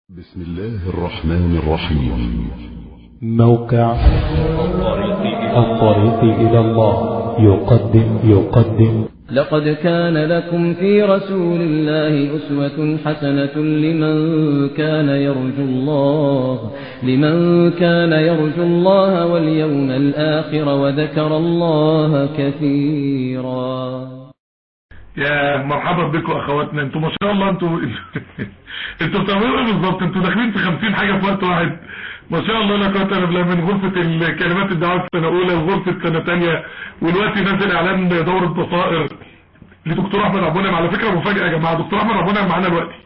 بسم الله الرحمن الرحيم موقع الطريق إلى الله يقدم يقدم لقد كان لكم في رسول الله أسوة حسنة لمن كان يرجو الله لمن كان يرجو الله واليوم الآخر وذكر الله كثيرا يا مرحبا بكم اخواتنا انتوا ما شاء الله انتوا انتوا بتعملوا ايه بالظبط انتوا داخلين في 50 حاجه في وقت واحد ما شاء الله لا قوه الا بالله من غرفه الكلمات الدعوه السنه اولى وغرفه سنه ثانيه ودلوقتي نازل اعلان دوره بصائر لدكتور احمد عبد المنعم على فكره مفاجاه يا جماعه دكتور احمد عبد المنعم معانا دلوقتي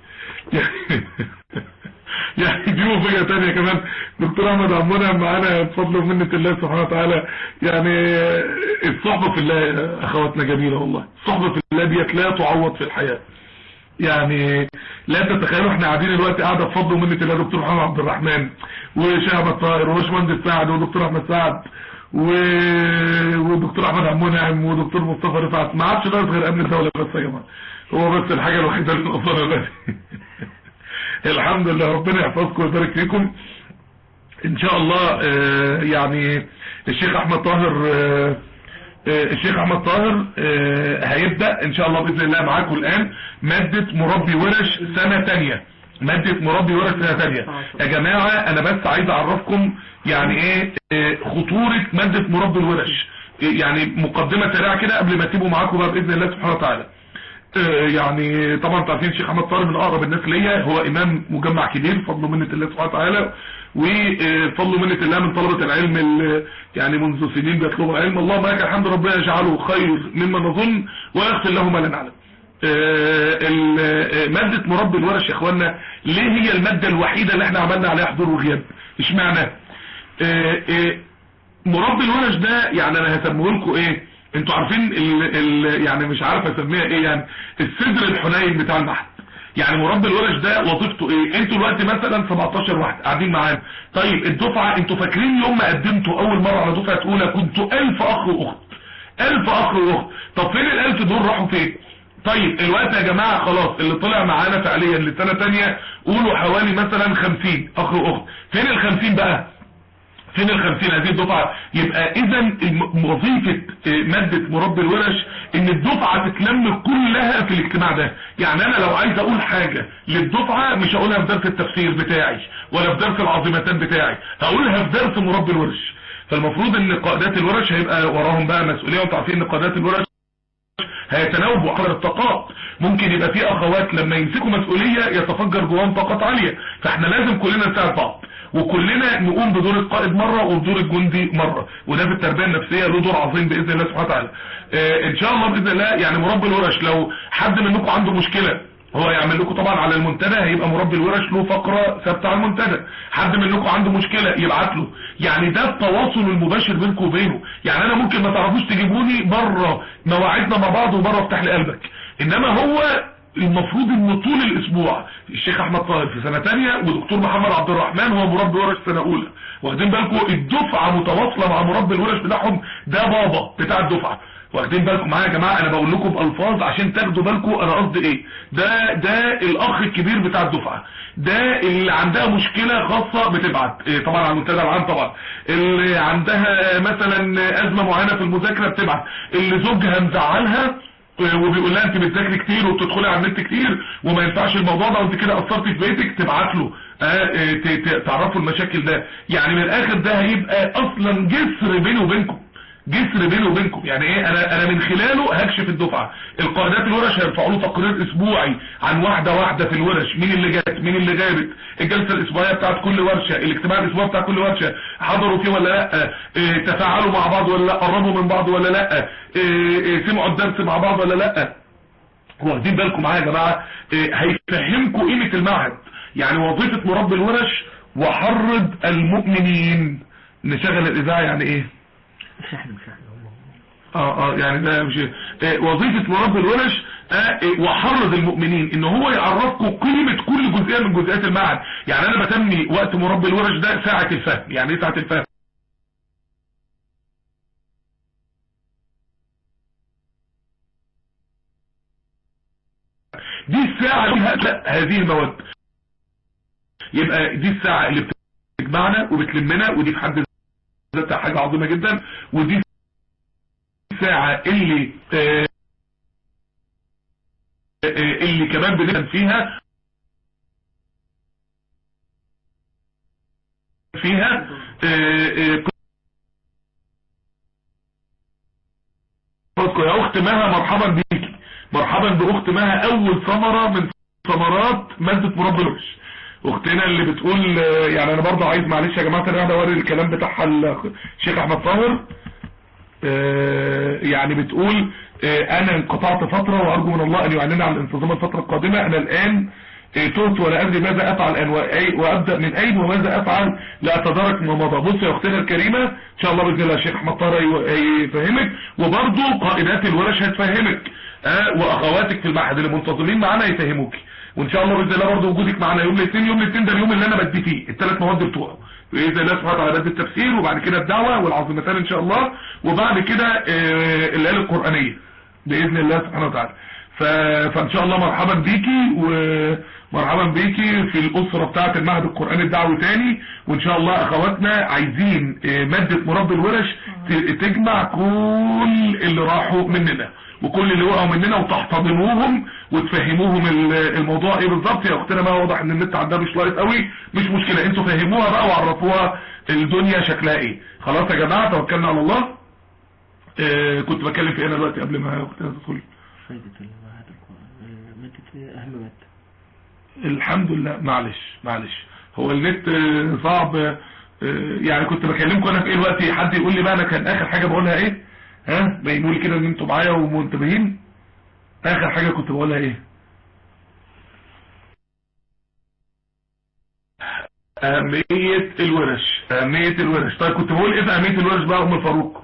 يعني دي مفاجاه ثانيه كمان دكتور احمد عبد المنعم معانا بفضل ومنه الله سبحانه وتعالى يعني الصحبه في الله اخواتنا جميله والله الصحبه في الله ديت لا تعوض في الحياه يعني لا تتخيلوا احنا قاعدين دلوقتي قاعده بفضل ومنه الله دكتور محمد عبد الرحمن وشيخ احمد طاهر وباشمهندس سعد ودكتور احمد سعد و... ودكتور احمد عبد المنعم ودكتور مصطفى رفعت ما عادش ناقص غير امن الدوله بس يا جماعه هو بس الحاجه الوحيده اللي ناقصانا دلوقتي الحمد لله ربنا يحفظكم ويبارك فيكم ان شاء الله اه يعني الشيخ احمد طاهر اه الشيخ احمد طاهر اه هيبدأ ان شاء الله باذن الله معاكم الان مادة مربي ورش سنة تانية مادة مربي ورش سنة تانية يا جماعة انا بس عايز اعرفكم يعني ايه خطورة مادة مربي الورش يعني مقدمة سريعة كده قبل ما اسيبه معاكم بقى باذن الله سبحانه وتعالى يعني طبعا انتوا عارفين الشيخ احمد طاهر من اقرب الناس ليا هو امام مجمع كبير بفضل منه الله سبحانه وتعالى وفضل منه الله من طلبة العلم يعني منذ سنين بيطلبوا العلم اللهم لك الحمد ربنا يجعله خير مما نظن ويغفر له ما لا نعلم مادة مربي الورش يا اخوانا ليه هي المادة الوحيدة اللي احنا عملنا عليها حضور وغياب اشمعنى مربي الورش ده يعني انا هسميه لكم ايه انتوا عارفين ال ال يعني مش عارف اسميها ايه يعني الصدر الحنين بتاع المحل يعني مربي الورش ده وظيفته ايه انتوا دلوقتي مثلا 17 واحد قاعدين معانا طيب الدفعه انتوا فاكرين يوم ما قدمتوا اول مره على دفعه اولى كنتوا 1000 اخ واخت 1000 اخ واخت طب فين ال1000 دول راحوا فين طيب الوقت يا جماعه خلاص اللي طلع معانا فعليا لسنه ثانيه قولوا حوالي مثلا 50 اخ واخت فين ال50 بقى فين الخمسين هذه الدفعة يبقى اذا وظيفة مادة مربي الورش ان الدفعة تتلم كلها في الاجتماع ده يعني انا لو عايز اقول حاجة للدفعة مش هقولها في درس التفسير بتاعي ولا في درس العظيمتان بتاعي هقولها في درس مربي الورش فالمفروض ان قادات الورش هيبقى وراهم بقى مسؤولية وانتوا عارفين ان قادات الورش هيتناوبوا على الطاقات ممكن يبقى في اخوات لما يمسكوا مسؤولية يتفجر جواهم طاقات عالية فاحنا لازم كلنا نساعد بعض وكلنا نقوم بدور القائد مرة وبدور الجندي مرة وده في التربية النفسية له دور عظيم بإذن الله سبحانه وتعالى اه ان شاء الله بإذن الله يعني مربي الورش لو حد منكم عنده مشكلة هو يعمل لكم طبعا على المنتدى هيبقى مربي الورش له فقرة ثابته على المنتدى حد منكم عنده مشكلة يبعت له يعني ده التواصل المباشر بينكم وبينه يعني انا ممكن ما تعرفوش تجيبوني بره مواعيدنا مع بعض وبره افتح لي قلبك انما هو المفروض ان طول الاسبوع الشيخ احمد طاهر في سنة تانية ودكتور محمد عبد الرحمن هو مربي ورش سنة اولى واخدين بالكم الدفعة متواصلة مع مربي الورش بتاعهم ده بابا بتاع الدفعة واخدين بالكم معايا يا جماعة انا بقول لكم بالفاظ عشان تاخدوا بالكم انا قصدي ايه ده ده الاخ الكبير بتاع الدفعة ده اللي عندها مشكلة خاصة بتبعت إيه طبعا على المنتدى العام طبعا اللي عندها مثلا ازمة معينة في المذاكرة بتبعت اللي زوجها مزعلها وبيقول لها انت بتذاكري كتير وبتدخلي على النت كتير وما ينفعش الموضوع ده وانت كده قصرتي في بيتك تبعت له اه تعرفوا المشاكل ده يعني من الاخر ده هيبقى اصلا جسر بيني وبينكم جسر بيني وبينكم يعني ايه انا انا من خلاله هكشف الدفعه القائدات الورش هيرفعوا له تقرير اسبوعي عن واحده واحده في الورش مين اللي جت مين اللي جابت الجلسه الاسبوعيه بتاعت كل ورشه الاجتماع الاسبوعي بتاع كل ورشه حضروا فيه ولا لا إيه تفاعلوا مع بعض ولا لا قربوا من بعض ولا لا إيه إيه سمعوا الدرس مع بعض ولا لا واخدين بالكم معايا يا جماعه إيه هيفهمكم قيمه المعهد يعني وظيفه مربي الورش وحرض المؤمنين نشغل الاذاعه يعني ايه اه اه يعني ده مش آه وظيفة مربي الورش آه وحرض المؤمنين ان هو يعرفكم قيمة كل جزئية من جزئيات المعهد يعني انا بسمي وقت مربي الورش ده ساعة الفهم يعني ايه ساعة الفهم دي الساعة اللي هذه المواد يبقى دي الساعة اللي بتجمعنا وبتلمنا ودي في حد ذاتها حاجة عظيمة جدا ودي الساعة اللي آه، آه، اللي كمان بنفهم فيها فيها آه، آه، قصة يا اخت مها مرحبا بيكي مرحبا باخت مها اول ثمرة من ثمرات مادة مربى الوش اختنا اللي بتقول آه، يعني انا برضه عايز معلش يا جماعة انا قاعد اوري الكلام بتاعها الشيخ احمد طاهر آه، يعني بتقول آه، انا انقطعت فترة وارجو من الله ان يعلننا عن الانتظام الفترة القادمة انا الان آه، تهت ولا ادري ماذا افعل الان وأي- وابدا من اين وماذا افعل لاتدارك ما مضى بص يا اختنا الكريمه ان شاء الله باذن الله الشيخ احمد طاهر هي- هيفهمك وبرضه قائدات الورش هتفهمك آه، واخواتك في المعهد اللي منتظمين معانا يفهموك وان شاء الله باذن الله برضه وجودك معانا يوم الاثنين يوم الاثنين ده اليوم اللي انا بدي فيه الثلاث مواد بتوعه باذن الله سبحانه وتعالى بدي التفسير وبعد كده الدعوه والعظيمتان ان شاء الله وبعد كده آه، الايه القرانيه باذن الله سبحانه وتعالى ف... فان شاء الله مرحبا بيكي ومرحبا بيكي في الاسره بتاعه المعهد القراني الدعوي تاني وان شاء الله اخواتنا عايزين آه، ماده مربي الورش ت- تجمع كل اللي راحوا مننا وكل اللي وقعوا مننا وتحتضنوهم وتفهموهم ال- الموضوع ايه بالظبط يا اختنا ما واضح ان النت عندها مش لايت قوي مش مشكله انتوا فهموها بقى وعرفوها الدنيا شكلها ايه خلاص يا جماعه توكلنا على الله آه كنت بتكلم في ايه انا دلوقتي قبل ما اختنا تدخل فايدة المعهد القرآن مادة أهم مادة الحمد لله معلش معلش هو النت آه، صعب آه، يعني كنت بكلمكم انا في ايه دلوقتي حد يقول لي بقى انا كان اخر حاجه بقولها ايه ها بينوا لي كده ان انتوا معايا ومنتبهين اخر حاجه كنت بقولها ايه اهميه الورش اهميه الورش طيب كنت بقول ايه في اهميه الورش بقى يا ام الفاروق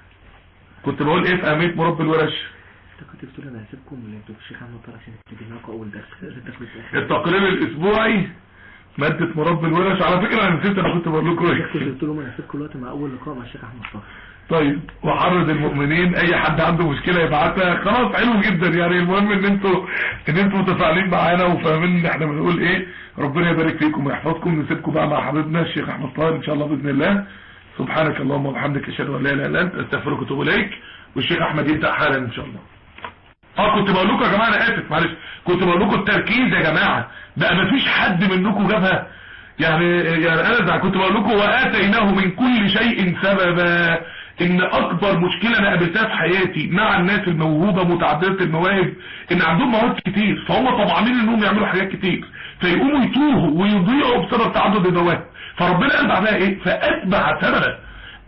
كنت بقول ايه في اهميه مربي الورش انت كنت بتقول انا هسيبكم اللي انتوا في الشيخ احمد طارق عشان تجي معاكم اول درس لازم تاخدوا في الاخر التقرير الاسبوعي مادة مربي الورش على فكرة انا نسيت انا كنت بقول لكم الشيخ كنت ايه قلت لهم انا هسيبكم دلوقتي مع اول لقاء مع الشيخ احمد طارق طيب وحرض المؤمنين اي حد عنده مشكلة يبعتها خلاص حلو جدا يعني المهم ان انتوا ان انتوا متفاعلين معانا وفاهمين ان احنا بنقول ايه ربنا يبارك فيكم ويحفظكم نسيبكم بقى مع حبيبنا الشيخ احمد طاهر ان شاء الله باذن الله سبحانك اللهم وبحمدك اشهد ان لا اله الا انت استغفرك واتوب اليك والشيخ احمد يبدا حالا ان شاء الله اه كنت بقول لكم يا جماعه انا اسف معلش كنت بقول لكم التركيز يا جماعه بقى مفيش حد منكم جابها يعني يعني انا زع- كنت بقول لكم واتيناه من كل شيء سببا ان اكبر مشكله انا قابلتها في حياتي مع الناس الموهوبه متعدده المواهب ان عندهم مواهب كتير فهم طمعانين انهم يعملوا حاجات كتير فيقوموا يتوهوا ويضيعوا بسبب تعدد المواهب فربنا قال بعدها ايه فاتبع ثمنه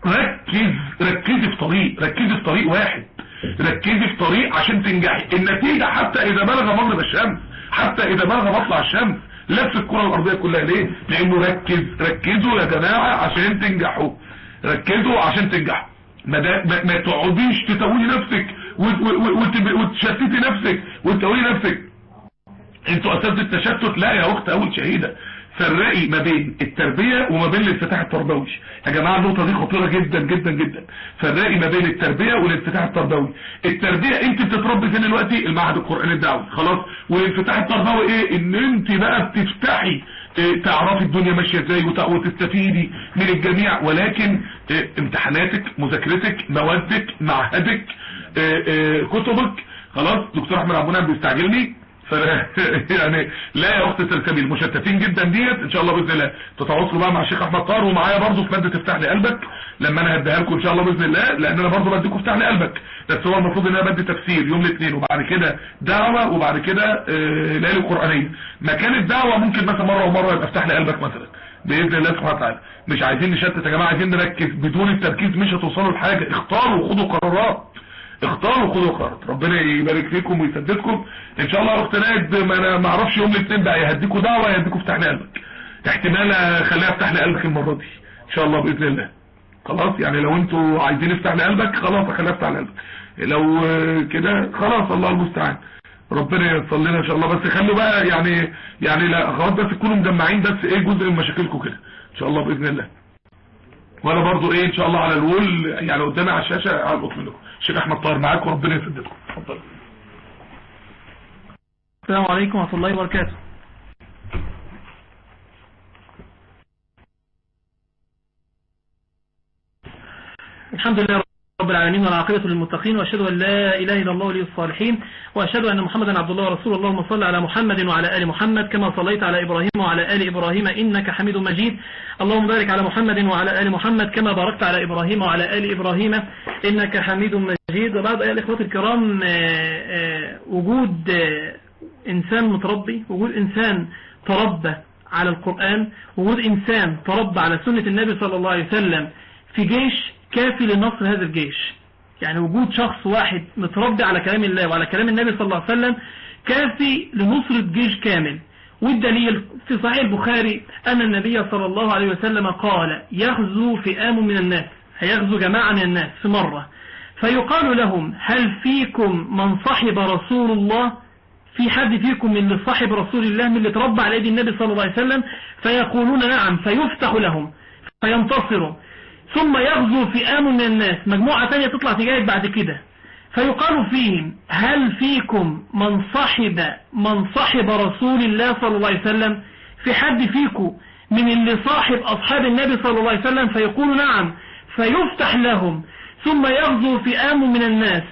ركز ركزي في طريق ركزي في طريق واحد ركزي في طريق عشان تنجحي النتيجة حتى اذا بلغ مغرب الشمس حتى اذا بلغ مطلع الشمس لف الكرة الارضية كلها ليه لانه ركز ركزوا يا جماعة عشان تنجحوا ركزوا عشان تنجحوا ما, دا ما, ما تقعديش تتوهي نفسك وت- وت- وت- وتشتتي نفسك وتتوهي نفسك انتوا اساس التشتت لا يا اخت اول شهيدة فرقي ما بين التربية وما بين الانفتاح التربوي يا جماعة النقطة دي خطيرة جدا جدا جدا فرقي ما بين التربية والانفتاح التربوي التربية انت بتتربي فين دلوقتي المعهد القرآني الدعوي خلاص والانفتاح التربوي ايه ان انت بقى بتفتحي اه، تعرفي الدنيا ماشية ازاي وت- وتستفيدي من الجميع ولكن اه، امتحاناتك مذاكرتك موادك معهدك اه، اه، كتبك خلاص دكتور احمد عبد المنعم بيستعجلني ف يعني لا يا اخت سلسبيل مشتتين جدا ديت ان شاء الله باذن الله تتواصلوا بقى مع الشيخ احمد طاهر ومعايا برضه في ماده افتح لي قلبك لما انا هديها لكم ان شاء الله باذن الله لان انا برضه بديكم افتح لي قلبك بس هو المفروض ان انا بدي تفسير يوم الاثنين وبعد كده دعوه وبعد كده آه، ليالي قرانيه مكان الدعوه ممكن مثلا مره ومره يبقى افتح لي قلبك مثلا باذن الله سبحانه وتعالى مش عايزين نشتت يا جماعه عايزين نركز بدون التركيز مش هتوصلوا لحاجه اختاروا وخدوا قرارات اختاروا وخدوا قرارات ربنا يبارك فيكم ويسددكم ان شاء الله يا اخت ناد ما انا ما اعرفش يوم الاثنين بقى يهديكوا دعوه يهديكوا افتح لي قلبك احتمال اخليها افتح لي قلبك المره دي ان شاء الله باذن الله خلاص يعني لو انتوا عايزين افتح لي قلبك خلاص اخليها افتح لي قلبك لو آه، كده خلاص الله المستعان ربنا ييسر لنا ان شاء الله بس خلوا بقى يعني يعني لا اخوات بس تكونوا مجمعين بس ايه جزء من مشاكلكم كده ان شاء الله باذن الله وانا برضو ايه ان شاء الله على الوول يعني قدامي على الشاشه هلقط منكم الشيخ احمد طاهر معاكم وربنا يسددكم اتفضل السلام عليكم ورحمة الله وبركاته الحمد لله رب العالمين والعاقبة للمتقين وأشهد أن لا إله إلا الله ولي الصالحين وأشهد أن محمدا عبد الله ورسوله اللهم صل على محمد وعلى آل محمد كما صليت على إبراهيم وعلى آل إبراهيم إنك حميد مجيد اللهم بارك على محمد وعلى آل محمد كما باركت على إبراهيم وعلى آل إبراهيم إنك حميد مجيد وبعد أيها الإخوة الكرام آه، آه، وجود آه، إنسان متربي وجود إنسان تربى على القرآن وجود إنسان تربى على سنة النبي صلى الله عليه وسلم في جيش كافي لنصر هذا الجيش يعني وجود شخص واحد متربي على كلام الله وعلى كلام النبي صلى الله عليه وسلم كافي لنصرة جيش كامل والدليل في صحيح البخاري أن النبي صلى الله عليه وسلم قال يغزو فئام من الناس هيغزو جماعة من الناس في مرة فيقال لهم هل فيكم من صحب رسول الله في حد فيكم من اللي صاحب رسول الله من اللي تربى على يد النبي صلى الله عليه وسلم فيقولون نعم فيفتح لهم فينتصروا ثم يغزو فئام من الناس مجموعة تانية تطلع تجاهد بعد كده فيقال فيهم هل فيكم من صحب من صحب رسول الله صلى الله عليه وسلم في حد فيكم من اللي صاحب أصحاب النبي صلى الله عليه وسلم فيقول نعم فيفتح لهم ثم يغزو فئام من الناس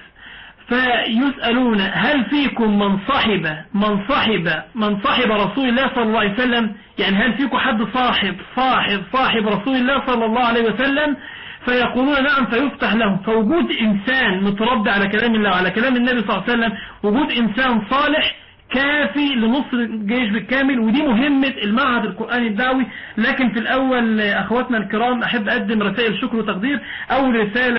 فيسألون هل فيكم من صاحب من صاحب من صاحب رسول الله صلى الله عليه وسلم يعني هل فيكم حد صاحب صاحب صاحب رسول الله صلى الله عليه وسلم فيقولون نعم فيفتح لهم فوجود إنسان متربى على كلام الله وعلى كلام النبي صلى الله عليه وسلم وجود إنسان صالح كافي لنصر الجيش بالكامل ودي مهمة المعهد القرآني الدعوي لكن في الأول أخواتنا الكرام أحب أقدم رسائل شكر وتقدير أول رسالة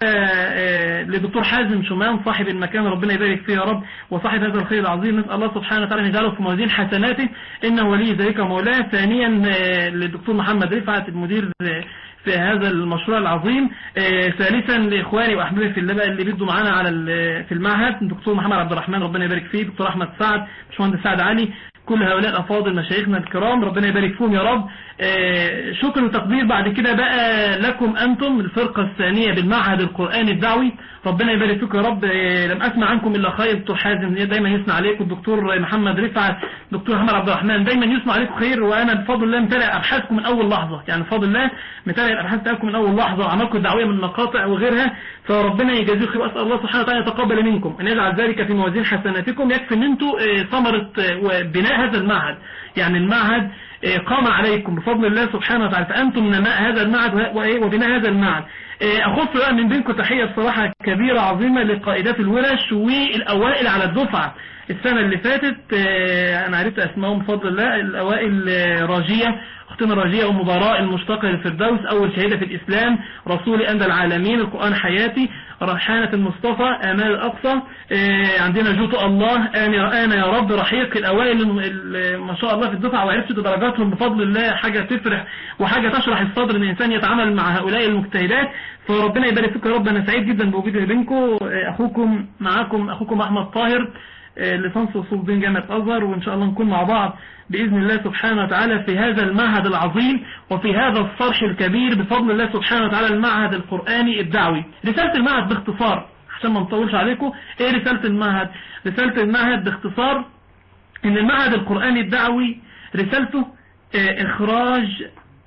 آه، لدكتور حازم شومان صاحب المكان ربنا يبارك فيه يا رب وصاحب هذا الخير العظيم نسأل الله سبحانه وتعالى أن يجعله في موازين حسناته إنه ولي ذلك ومولاه ثانيا آه، للدكتور محمد رفعت المدير آه، في هذا المشروع العظيم آه، ثالثا لإخواني وأحبابي في اللبا اللي بيدوا معانا على ال- في المعهد دكتور محمد عبد الرحمن ربنا يبارك فيه دكتور أحمد سعد باشمهندس سعد علي كل هؤلاء الأفاضل مشايخنا الكرام ربنا يبارك فيهم يا رب آه، شكر وتقدير بعد كده بقى لكم أنتم الفرقة الثانية بالمعهد القرآني الدعوي ربنا يبارك فيكم يا رب آه، لم أسمع عنكم إلا خير دكتور حازم دايما يسمع عليكم الدكتور محمد رفعت دكتور محمد عبد الرحمن دايما يسمع عليكم خير وأنا بفضل الله متابع أبحاثكم من أول لحظة يعني بفضل الله متابع الأبحاث بتاعتكم من أول لحظة وعملكم الدعوية من مقاطع وغيرها فربنا يجازيكم خير وأسأل الله سبحانه وتعالى يتقبل منكم أن يجعل ذلك في موازين حسناتكم يكفي أن أنتم آه، ثمرة آه، وبناء هذا المعهد يعني المعهد آه، قام عليكم بفضل الله سبحانه وتعالى فأنتم نماء هذا المعهد وه- وإيه؟ وبناء هذا المعهد آه، أخص بقى من بينكم تحية بصراحة كبيرة عظيمة لقائدات الورش والأوائل على الدفعة السنة اللي فاتت آه، أنا عرفت أسمائهم بفضل الله الأوائل آه، راجية أختنا راجية أم براء المشتقة للفردوس أول شهيدة في الإسلام رسول أندى العالمين القرآن حياتي رحانة المصطفى آمال الأقصى آه، عندنا جوت الله أنا, أنا يا رب رحيق الأوائل ال- ال- ما شاء الله في الدفعة وعرفت درجاتهم بفضل الله حاجة تفرح وحاجة تشرح الصدر إن الإنسان يتعامل مع هؤلاء المجتهدات فربنا يبارك فيكم يا رب أنا سعيد جدا بوجودي بينكم آه، أخوكم معاكم أخوكم أحمد طاهر آه، لسانس وصول دين جامعة أزهر وإن شاء الله نكون مع بعض بإذن الله سبحانه وتعالى في هذا المعهد العظيم وفي هذا الصرح الكبير بفضل الله سبحانه وتعالى المعهد القرآني الدعوي رسالة المعهد باختصار عشان ما نطولش عليكم ايه رسالة المعهد رسالة المعهد باختصار ان المعهد القرآني الدعوي رسالته آه، اخراج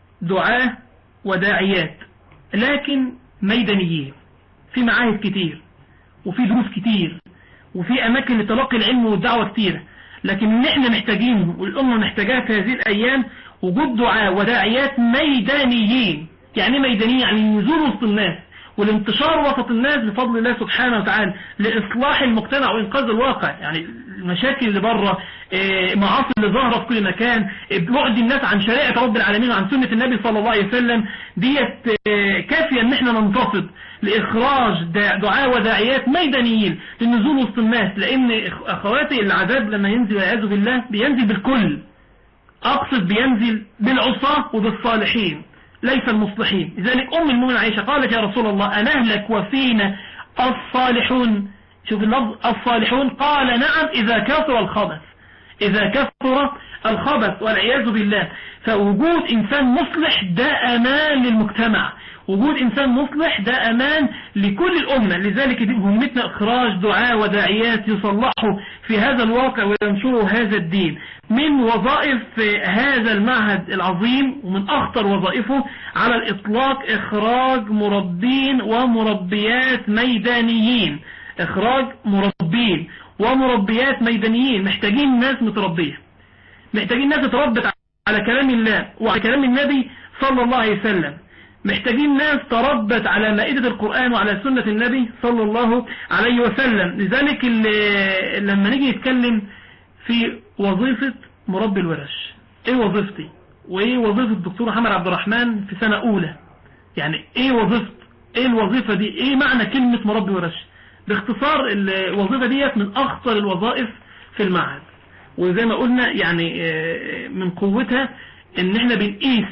دعاة وداعيات لكن ميدانيين في معاهد كتير وفي دروس كتير وفي اماكن لتلقي العلم والدعوة كتير لكن اللي احنا محتاجينه والامة محتاجاه في هذه الايام وجود دعاة وداعيات ميدانيين يعني ايه ميدانيين يعني النزول وسط الناس والانتشار وسط الناس بفضل الله سبحانه وتعالى لإصلاح المجتمع وإنقاذ الواقع يعني المشاكل اللي بره إيه، معاصي اللي ظاهرة في كل مكان إيه، بعد الناس عن شريعة رب العالمين وعن سنة النبي صلى الله عليه وسلم ديت إيه، كافية ان احنا ننتفض لإخراج دع- دعاة وداعيات ميدانيين للنزول وسط الناس لأن إخ- أخواتي العذاب لما ينزل والعياذ بالله بينزل بالكل أقصد بينزل بالعصاة وبالصالحين ليس المصلحين لذلك أم المؤمنين عائشة قالت يا رسول الله أنهلك وفينا الصالحون شوف اللفظ الصالحون قال نعم إذا كثر الخبث إذا كثر الخبث والعياذ بالله فوجود إنسان مصلح ده أمان للمجتمع وجود إنسان مصلح ده أمان لكل الأمة لذلك دي مهمتنا إخراج دعاء وداعيات يصلحوا في هذا الواقع وينشروا هذا الدين من وظائف هذا المعهد العظيم ومن أخطر وظائفه على الإطلاق إخراج مربين ومربيات ميدانيين إخراج مربين ومربيات ميدانيين محتاجين ناس متربية محتاجين ناس تربت على كلام الله وعلى كلام النبي صلى الله عليه وسلم محتاجين ناس تربت على مائدة القرآن وعلى سنة النبي صلى الله عليه وسلم لذلك اللي لما نيجي نتكلم في وظيفة مربي الورش ايه وظيفتي وايه وظيفة الدكتور محمد عبد الرحمن في سنة اولى يعني ايه وظيفة ايه الوظيفة دي ايه معنى كلمة مربي ورش باختصار الوظيفة ديت من اخطر الوظائف في المعهد وزي ما قلنا يعني من قوتها ان احنا بنقيس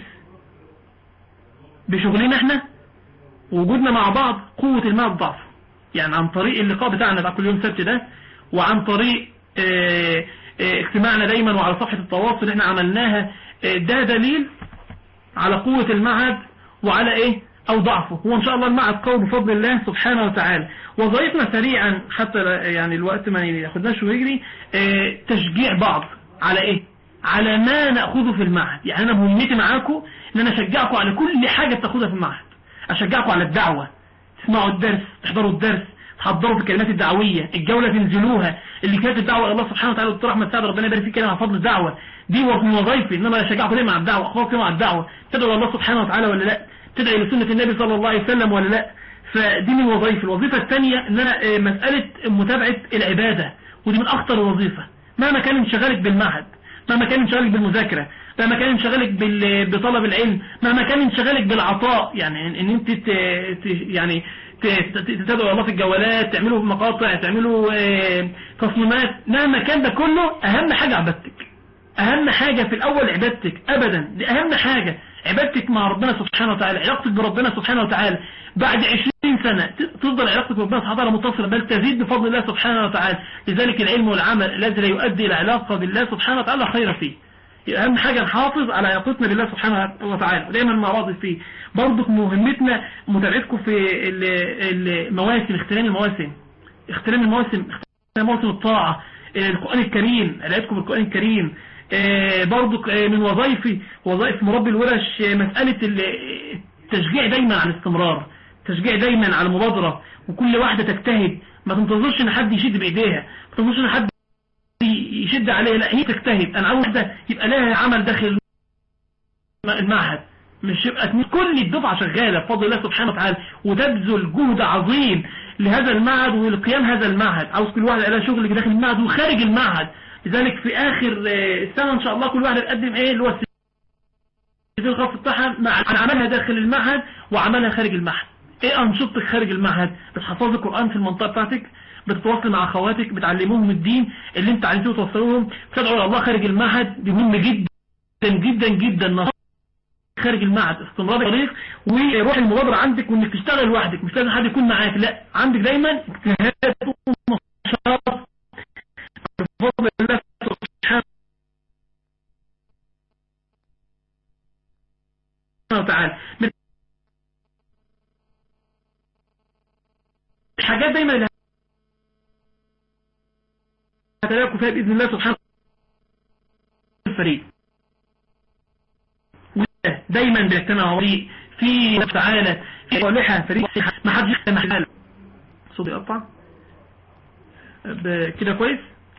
بشغلنا احنا وجودنا مع بعض قوة المعهد ضعف يعني عن طريق اللقاء بتاعنا بتاع كل يوم سبت ده وعن طريق اه اه اجتماعنا دايما وعلى صفحة التواصل اللي احنا عملناها اه ده دليل على قوة المعهد وعلى ايه او ضعفه هو ان شاء الله المعهد قوي بفضل الله سبحانه وتعالى وظائفنا سريعا حتى يعني الوقت ما ياخدناش ويجري تشجيع بعض على ايه على ما نأخذه في المعهد يعني انا مهمتي معاكم ان انا اشجعكم على كل حاجة بتاخدها في المعهد اشجعكم على الدعوة تسمعوا الدرس تحضروا الدرس تحضروا في الكلمات الدعوية الجولة تنزلوها اللي كانت الدعوة الى الله سبحانه وتعالى دكتور احمد سعد ربنا يبارك فيه كلام عن فضل الدعوة دي من وظيفي ان انا اشجعكم ليه مع الدعوة اخواتكم مع الدعوة تدعوا الله سبحانه وتعالى ولا لا تدعي لسنة النبي صلى الله عليه وسلم ولا لا فدي من وظائفي الوظيفة الثانية ان انا مسألة متابعة العبادة ودي من اخطر الوظيفة مهما كان انشغالك بالمعهد مهما كان انشغالك بالمذاكرة مهما كان انشغالك بطلب العلم مهما كان انشغالك بالعطاء يعني ان انت ت... ت... يعني تدعوا الله في الجولات تعملوا مقاطع تعملوا تصميمات مهما كان ده كله اهم حاجة عبادتك اهم حاجة في الاول عبادتك ابدا دي اهم حاجة عبادتك مع ربنا سبحانه وتعالى علاقتك بربنا سبحانه وتعالى بعد 20 سنة تفضل علاقتك بربنا سبحانه وتعالى متصلة بل تزيد بفضل الله سبحانه وتعالى لذلك العلم والعمل الذي لا يؤدي إلى علاقة بالله سبحانه وتعالى خير فيه أهم حاجة نحافظ على علاقتنا بالله سبحانه وتعالى ودايما مراضي فيه برضك مهمتنا متابعتكم في المواسم اختلام المواسم اختلام المواسم اختلام مواسم الطاعة القرآن الكريم علاقتكم بالقرآن الكريم برضك من وظائفي وظائف مربي الورش مسألة التشجيع دايما على الاستمرار تشجيع دايما على المبادرة وكل واحدة تجتهد ما تنتظرش ان حد يشد بايديها ما تنتظرش ان حد يشد عليها لا هي تجتهد انا عاوز واحدة يبقى لها عمل داخل المعهد مش يبقى كل الدفعة شغالة بفضل الله سبحانه وتعالى وتبذل جهد عظيم لهذا المعهد ولقيام هذا المعهد عاوز كل واحد لها شغل داخل المعهد وخارج المعهد لذلك في اخر السنة ان شاء الله كل واحد يقدم ايه اللي هو في الخاص بتاعها مع عملها داخل المعهد وعملها خارج المعهد ايه انشطتك خارج المعهد بتحفظي القرآن في المنطقة بتاعتك بتتواصل مع اخواتك بتعلموهم الدين اللي انت عايزين توصلوهم بتدعوا الى الله خارج المعهد دي مهم جدا جدا جدا خارج المعهد استمرار الطريق وروح المبادرة عندك وانك تشتغل لوحدك مش لازم حد يكون معاك لا عندك دايما اجتهاد ونشاط بفضل الله سبحانه وتعالى الحاجات دايما اللي هتلاقوا فيها بإذن الله سبحانه الفريق دايما بيجتمع فريق في تعالى في صالحة فريق ما حدش يجتمع حاله صوتي يقطع كده كويس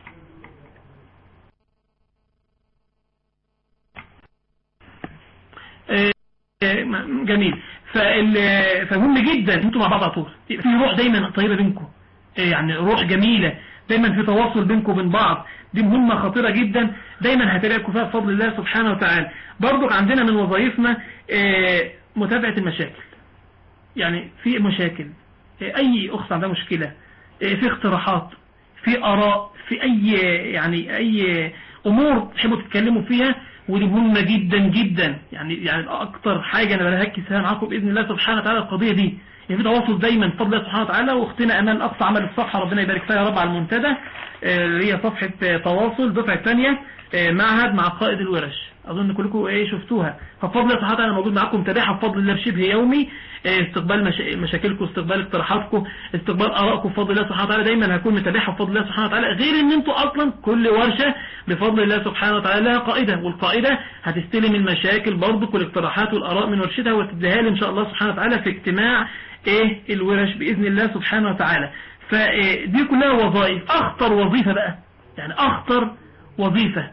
جميل فمهم جدا انتوا مع بعض على طول في روح دايما طيبة بينكم يعني روح جميلة دايما في تواصل بينكم وبين بعض دي مهمة خطيرة جدا دايما هتلاقوا فيها بفضل الله سبحانه وتعالى برضك عندنا من وظائفنا متابعة المشاكل يعني في مشاكل اي اخت عندها مشكلة في اقتراحات في اراء في اي يعني اي امور تحبوا تتكلموا فيها ودي مهمة جدا جدا يعني يعني اكتر حاجة انا بركز فيها معاكم باذن الله سبحانه وتعالى القضية دي يعني في تواصل دايما بفضل الله سبحانه وتعالى واختنا امان اقصى عمل الصفحة ربنا يبارك فيها يا رب على المنتدى آه، اللي هي صفحة آه، تواصل دفعة ثانية معهد مع قائد الورش اظن كلكم ايه شفتوها فبفضل الله سبحانه وتعالى انا موجود معاكم متابعها بفضل الله بشبه يومي آه، استقبال مشا- مشاكلكم استقبال اقتراحاتكم استقبال ارائكم بفضل الله سبحانه وتعالى دايما هكون متابعها بفضل الله سبحانه وتعالى غير ان انتوا اصلا كل ورشة بفضل الله سبحانه وتعالى لها قائدة والقائدة هتستلم المشاكل برضه والاقتراحات والاراء من ورشتها وتديها لي ان شاء الله سبحانه وتعالى في اجتماع ايه الورش باذن الله سبحانه وتعالى فدي كلها وظائف اخطر وظيفة بقى يعني اخطر وظيفة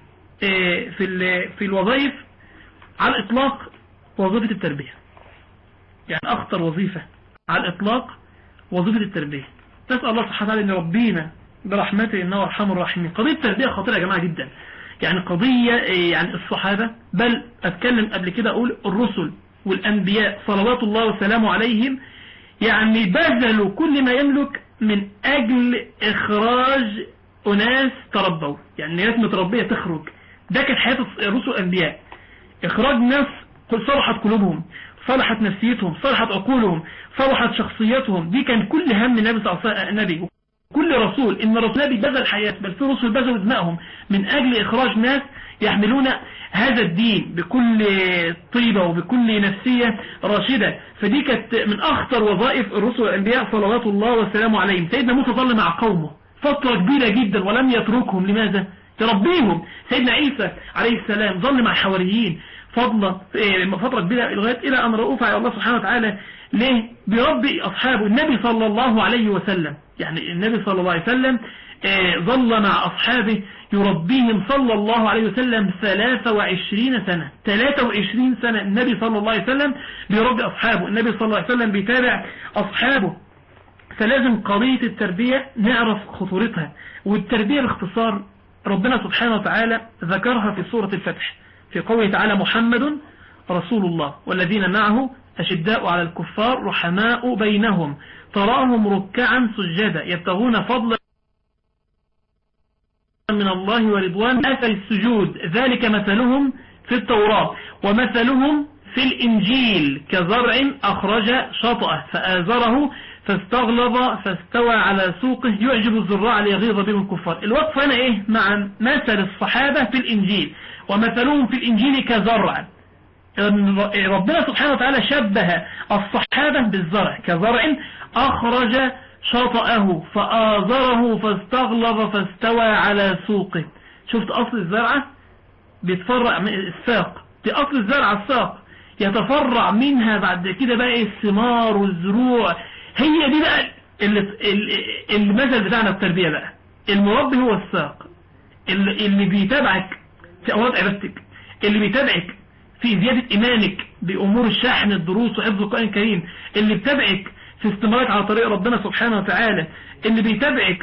إيه، في ال- في الوظائف على الإطلاق وظيفة التربية يعني أخطر وظيفة على الإطلاق وظيفة التربية نسأل الله سبحانه وتعالى أن يربينا برحمته إنه أرحم الراحمين قضية التربية خطيرة يا جماعة جدا يعني قضية إيه، يعني الصحابة بل أتكلم قبل كده أقول الرسل والأنبياء صلوات الله وسلامه عليهم يعني بذلوا كل ما يملك من أجل إخراج أناس تربوا يعني ناس متربية تخرج ده كانت حياة الرسل والأنبياء إخراج ناس صلحت قلوبهم صلحت نفسيتهم صلحت عقولهم صلحت شخصياتهم دي كان كل هم النبي صلى الله عليه وسلم النبي كل رسول إن الرسول نبي بذل حياة بل في رسل بذلوا دمائهم من أجل إخراج ناس يحملون هذا الدين بكل طيبة وبكل نفسية راشدة فدي كانت من أخطر وظائف الرسل والأنبياء صلوات الله وسلامه عليهم سيدنا موسى ظل مع قومه فترة كبيرة جدا ولم يتركهم لماذا؟ تربيهم سيدنا عيسى عليه السلام ظل مع الحواريين فضلا إيه، فترة كبيرة لغاية إلى أن رؤوف على الله سبحانه وتعالى ليه؟ بربي أصحابه النبي صلى الله عليه وسلم يعني النبي صلى الله عليه وسلم آه، ظل مع أصحابه يربيهم صلى الله عليه وسلم 23 سنة 23 سنة النبي صلى الله عليه وسلم بيربي أصحابه النبي صلى الله عليه وسلم بيتابع أصحابه فلازم قضية التربية نعرف خطورتها والتربية باختصار ربنا سبحانه وتعالى ذكرها في سورة الفتح في قوله تعالى محمد رسول الله والذين معه أشداء على الكفار رحماء بينهم تراهم ركعا سجدا يبتغون فضلا من الله ورضوان أثر السجود ذلك مثلهم في التوراة ومثلهم في الإنجيل كزرع أخرج شطأه فآزره فاستغلظ فاستوى على سوقه يعجب الزراع ليغيظ بهم الكفار الوقف هنا إيه مع مثل الصحابة في الإنجيل ومثلهم في الإنجيل كزرع ربنا سبحانه وتعالى شبه الصحابة بالزرع كزرع أخرج شطأه فآزره فاستغلظ فاستوى على سوقه شفت أصل الزرعة بيتفرع من الساق دي أصل الزرعة الساق يتفرع منها بعد كده بقى إيه الثمار والزروع هي دي بقى اللي اللي- المثل بتاعنا التربية بقى المربي هو الساق اللي, اللي بيتابعك في أوقات عبادتك اللي بيتابعك في زيادة إيمانك بأمور الشحن الدروس وحفظ القرآن الكريم اللي بيتابعك في استمرارك على طريق ربنا سبحانه وتعالى اللي بيتابعك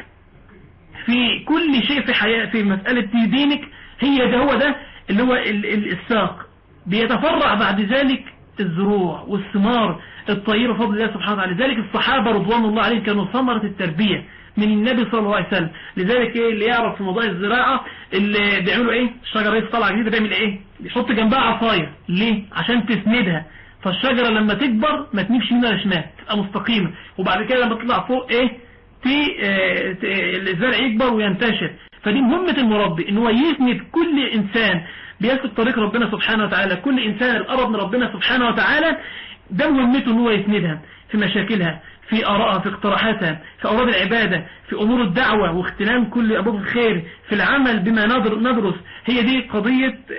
في كل شيء في حياة في مسألة دينك هي ده هو ده اللي هو ال- ال- الساق بيتفرع بعد ذلك الزروع والثمار الطيبة بفضل الله سبحانه وتعالى لذلك الصحابة رضوان الله عليهم كانوا ثمرة التربية من النبي صلى الله عليه وسلم لذلك ايه اللي يعرف في موضوع الزراعة اللي بيعملوا ايه الشجرة لسه طالعة جديدة بيعمل ايه يحط جنبها عصاية ليه عشان تسندها فالشجرة لما تكبر ما تنيبش منها لا شمال تبقى مستقيمة وبعد كده لما تطلع فوق ايه في آه، ت- الزرع يكبر وينتشر فدي مهمة المربي ان هو يسند كل انسان بيسلك طريق ربنا سبحانه وتعالى كل انسان القرب من ربنا سبحانه وتعالى ده مهمته ان هو يسندها في مشاكلها في آرائها في اقتراحاتها في أوراد العبادة في أمور الدعوة واغتنام كل أبواب الخير في العمل بما ندر- ندرس هي دي قضية آه،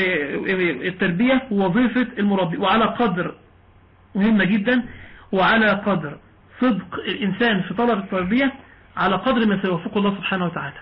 آه، التربية ووظيفة المربي وعلى قدر مهمة جدا وعلى قدر صدق الإنسان في طلب التربية على قدر ما سيوفقه الله سبحانه وتعالى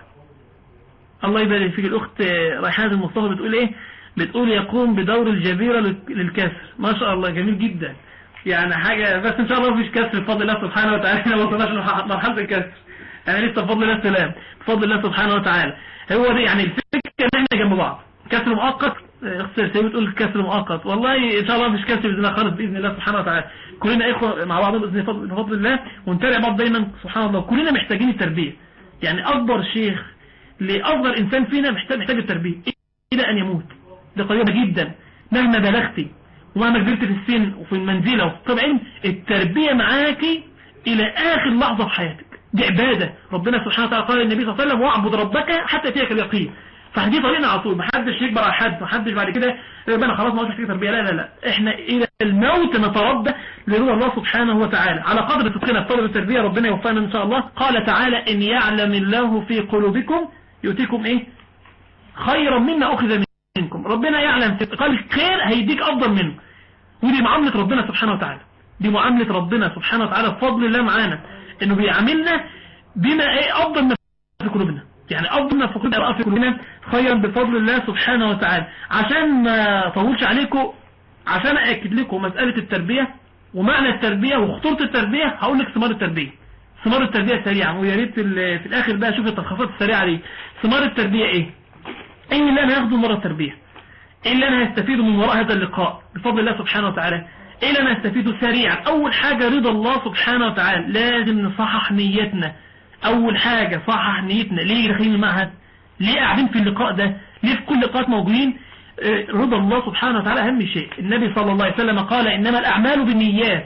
الله يبارك فيك الأخت ريحان المصطفى بتقول إيه بتقول يقوم بدور الجبيرة لل- للكسر ما شاء الله جميل جدا يعني حاجة بس إن شاء الله مفيش كسر بفضل الله سبحانه وتعالى احنا ما وصلناش لمرحلة الكسر يعني لسه بفضل الله السلام بفضل الله سبحانه وتعالى هو دي يعني الفكرة ان احنا جنب بعض كسر مؤقت اخت سيدي بتقول كسر مؤقت والله ان شاء الله مفيش كسر باذن الله خالص باذن الله سبحانه وتعالى كلنا اخوه مع بعض باذن الله- بفضل الله ونتابع بعض دايما سبحان الله كلنا محتاجين التربيه يعني اكبر شيخ لاصغر انسان فينا محتاج محتاج التربيه الى ان يموت دي قريبة جدا مهما بلغتي ومهما كبرت في السن وفي المنزلة وفي الطبع التربية معاكي إلى آخر لحظة في حياتك دي عبادة ربنا سبحانه وتعالى قال للنبي صلى الله عليه وسلم واعبد ربك حتى يأتيك اليقين فدي طريقنا على طول محدش يكبر على حد محدش بعد كده ربنا خلاص ما عادش فيه تربيه لا لا لا احنا الى الموت نتربى لرضا الله سبحانه وتعالى على قدر صدقنا في طلب التربيه ربنا يوفقنا ان شاء الله قال تعالى ان يعلم الله في قلوبكم يؤتيكم ايه خيرا مما اخذ منكم ربنا يعلم في قال خير هيديك افضل منه ودي معامله ربنا سبحانه وتعالى دي معامله ربنا سبحانه وتعالى بفضل الله معانا انه بيعاملنا بما ايه افضل ما في قلوبنا يعني أفضل ما فقد أبقى في كلنا خيرا بفضل الله سبحانه وتعالى عشان ما طولش عليكم عشان أأكد لكم مسألة التربية ومعنى التربية وخطورة التربية هقول لك ثمار التربية ثمار التربية سريعا ويا ريت في الآخر بقى شوف التلخيصات السريعة دي ثمار التربية إيه؟ إيه اللي أنا هاخده مرة التربية؟ إيه اللي أنا هستفيده من وراء هذا اللقاء بفضل الله سبحانه وتعالى؟ إيه اللي أنا هستفيده سريعا؟ أول حاجة رضا الله سبحانه وتعالى لازم نصحح نيتنا اول حاجة صحح نيتنا ليه داخلين المعهد ليه قاعدين في اللقاء ده ليه في كل لقاءات موجودين آه، رضا الله سبحانه وتعالى اهم شيء النبي صلى الله عليه وسلم قال انما الاعمال بالنيات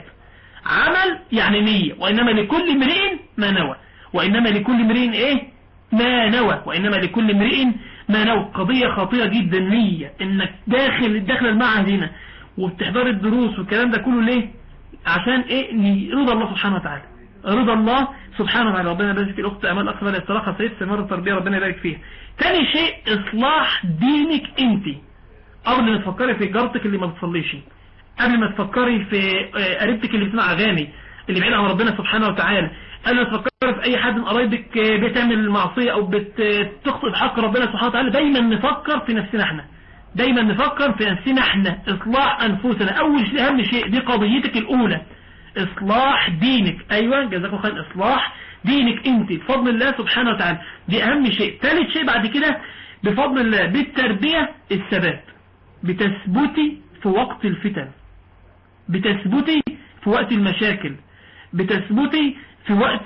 عمل يعني نية وانما لكل امرئ ما نوى وانما لكل امرئ ايه ما نوى وانما لكل امرئ ما نوى قضية خطيرة جدا نية انك داخل داخل المعهد هنا وبتحضر الدروس والكلام ده كله ليه عشان ايه رضا الله سبحانه وتعالى رضا الله سبحانه وتعالى ربنا يبارك في الأخت أمال أكثر الاستراحة سيد سمار التربية ربنا يبارك فيها تاني شيء إصلاح دينك أنت قبل ما تفكري في جارتك اللي ما بتصليش قبل ما تفكري في آه، قريبتك اللي بتسمع أغاني اللي بعيد عن ربنا سبحانه وتعالى قبل ما تفكري في أي حد من قرايبك آه، بتعمل معصية أو بتخطئ حق ربنا سبحانه وتعالى دايما نفكر في نفسنا احنا دايما نفكر في نفسنا احنا إصلاح أنفسنا أول شيء أهم شيء دي قضيتك الأولى إصلاح دينك أيوة جزاكم خير إصلاح دينك أنت بفضل الله سبحانه وتعالى دي أهم شيء ثالث شيء بعد كده بفضل الله بالتربية الثبات بتثبتي في وقت الفتن بتثبتي في وقت المشاكل بتثبتي في وقت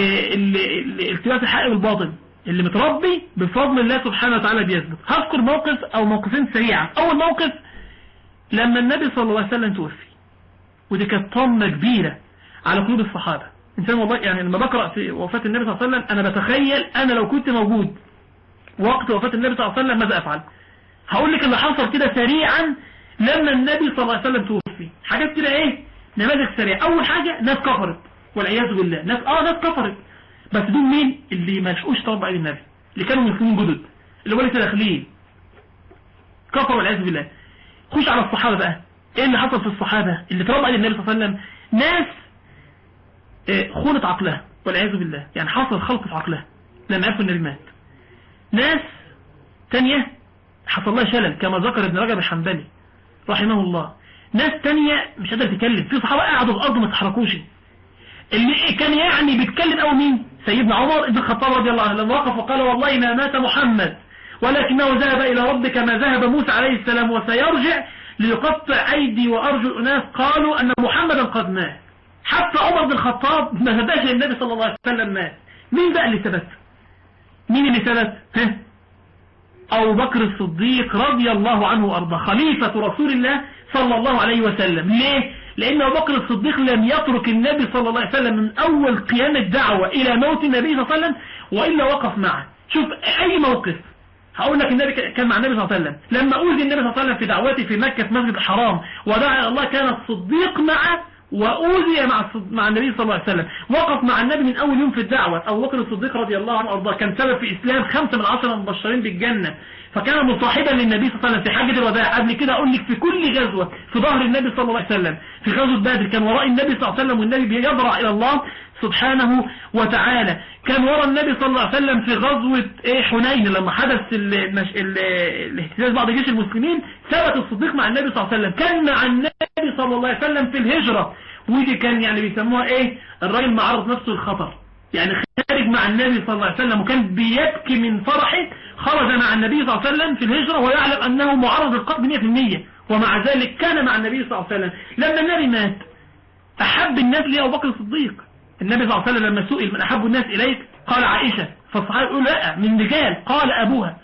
التباس الحق والباطل اللي متربي بفضل الله سبحانه وتعالى بيثبت هذكر موقف او موقفين سريعا اول موقف لما النبي صلى الله عليه وسلم توفي ودي كانت طمة كبيرة على قلوب الصحابة إنسان والله يعني لما بقرأ في وفاة النبي صلى الله عليه وسلم أنا بتخيل أنا لو كنت موجود وقت وفاة النبي صلى الله عليه وسلم ماذا أفعل هقول لك اللي حصل كده سريعا لما النبي صلى الله عليه وسلم توفي حاجات كده ايه نماذج سريعة اول حاجة ناس كفرت والعياذ بالله ناس اه ناس كفرت بس دول مين اللي ما لحقوش طبع ايد النبي اللي كانوا مسلمين جدد اللي هو لسه داخلين كفروا والعياذ بالله خش على الصحابة بقى ايه اللي حصل في الصحابة اللي تربى عليه النبي صلى الله عليه وسلم ناس آه، خونت عقلها والعياذ بالله يعني حصل خلط في عقلها لما عرفوا النبي مات ناس تانية حصل لها شلل كما ذكر ابن رجب الحنبلي رحمه الله ناس تانية مش قادر تتكلم في صحابة قعدوا في الأرض ما تحركوش اللي كان يعني بيتكلم أو مين سيدنا عمر ابن الخطاب رضي الله عنه لما وقف وقال والله ما مات محمد ولكنه ذهب إلى ربك ما ذهب موسى عليه السلام وسيرجع ليقطع أيدي وأرجل أناس قالوا أن محمدا قد مات حتى عمر بن الخطاب ما هداش النبي صلى الله عليه وسلم مات مين بقى اللي ثبت مين اللي ثبت ها أبو بكر الصديق رضي الله عنه وأرضاه خليفة رسول الله صلى الله عليه وسلم ليه؟ لأن أبو بكر الصديق لم يترك النبي صلى الله عليه وسلم من أول قيام الدعوة إلى موت النبي صلى الله عليه وسلم وإلا وقف معه شوف أي موقف هقول لك النبي كان مع النبي صلى الله عليه وسلم لما أوذي النبي صلى الله عليه وسلم في دعوته في مكة في مسجد الحرام ودعا إلى الله كان الصديق معه وأوذي مع مع النبي صلى الله عليه وسلم وقف مع النبي من أول يوم في الدعوة أبو بكر الصديق رضي الله عنه وأرضاه كان سبب في إسلام خمسة من عشرة مبشرين بالجنة فكان مصاحبا للنبي صلى الله عليه وسلم في حاجة الوداع قبل كده أقول لك في كل غزوة في ظهر النبي صلى الله عليه وسلم في غزوة بدر كان وراء النبي صلى الله عليه وسلم والنبي بيضرع إلى الله سبحانه وتعالى كان وراء النبي صلى الله عليه وسلم في غزوة ايه حنين لما حدث المش... ال... الاهتزاز بعض جيش المسلمين ثبت الصديق مع النبي صلى الله عليه وسلم كان مع النبي صلى الله عليه وسلم في الهجرة ودي كان يعني بيسموها ايه الراجل معرض نفسه للخطر يعني خارج مع النبي صلى الله عليه وسلم وكان بيبكي من فرحه خرج مع النبي صلى الله عليه وسلم في الهجرة ويعلم أنه معرض للقتل 100% ومع ذلك كان مع النبي صلى الله عليه وسلم لما النبي مات أحب الناس ليه أبو بكر الصديق النبي صلى الله عليه وسلم لما سئل من أحب الناس إليك قال عائشة فالصحابة يقول لا من رجال قال أبوها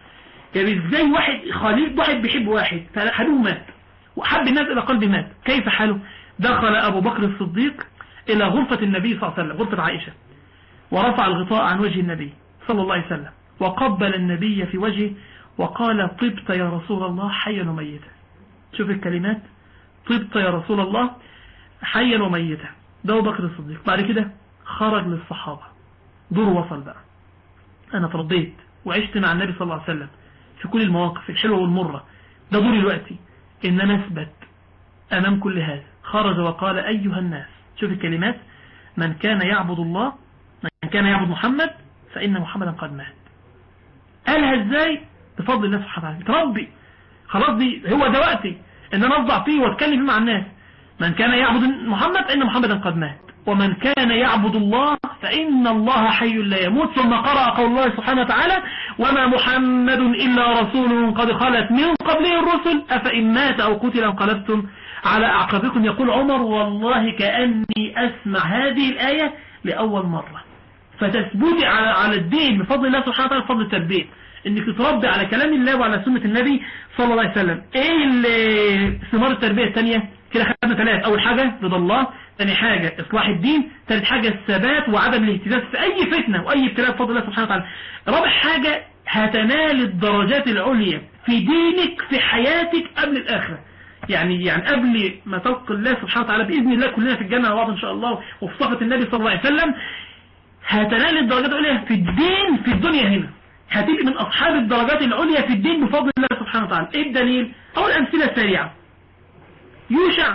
يعني ازاي واحد خليل واحد بيحب واحد فحبيبه مات وحب الناس الى قلبه مات كيف حاله دخل ابو بكر الصديق الى غرفة النبي صلى الله عليه وسلم غرفة عائشة ورفع الغطاء عن وجه النبي صلى الله عليه وسلم وقبل النبي في وجهه وقال طبت يا رسول الله حيا وميتا شوف الكلمات طبت يا رسول الله حيا وميتا ده أبو بكر الصديق بعد كده خرج للصحابة دور وصل بقى أنا تربيت وعشت مع النبي صلى الله عليه وسلم في كل المواقف الحلوة والمرة ده دوري دلوقتي إن أنا أثبت أمام كل هذا خرج وقال أيها الناس شوف الكلمات من كان يعبد الله من كان يعبد محمد فإن محمدا قد مات قالها ازاي بفضل الله سبحانه وتعالى تربي خلاص دي هو ده وقتي ان انا افضع فيه واتكلم فيه مع الناس من كان يعبد محمد فإن محمدا قد مات ومن كان يعبد الله فإن الله حي لا يموت ثم قرأ قول الله سبحانه وتعالى وما محمد إلا رسول قد خلت من قبله الرسل أفإن مات أو قتل انقلبتم على أعقابكم يقول عمر والله كأني أسمع هذه الآية لأول مرة فتثبتي على على الدين بفضل الله سبحانه وتعالى بفضل التربية انك تربي على كلام الله وعلى سنة النبي صلى الله عليه وسلم ايه ال- ثمار التربية الثانية كده خدنا ثلاث اول حاجة رضا الله ثاني حاجة اصلاح الدين ثالث حاجة الثبات وعدم الاهتزاز في اي فتنة واي ابتلاء بفضل الله سبحانه وتعالى رابع حاجة هتنال الدرجات العليا في دينك في حياتك قبل الاخرة يعني يعني قبل ما تلقى الله سبحانه وتعالى بإذن الله كلنا في الجنة مع بعض إن شاء الله وفي صفة النبي صلى الله عليه وسلم هتنال الدرجات العليا في الدين في الدنيا هنا هتبقى من أصحاب الدرجات العليا في الدين بفضل الله سبحانه وتعالى إيه الدليل؟ أول أمثلة سريعة يوشع